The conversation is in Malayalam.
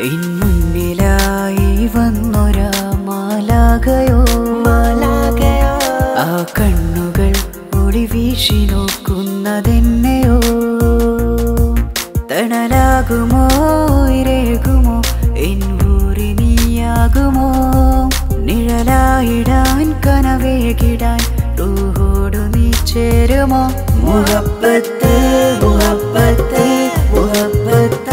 ഇൻ മുന്നിലായി വന്നൊരാ മാലാകയോ മാലാകയോ ആ കണ്ണുകൾ ഒളി വീശി നോക്കുന്നതെന്നെയോ തണലാകുമോ ഇരേകുമോ എൻ ഊരി നീയാകുമോ നിഴലായിടാൻ കനവേകിടാൻ റൂഹോടു നീ ചേരുമോ മുഹബത്ത് മുഹബത്ത് മുഹബത്ത്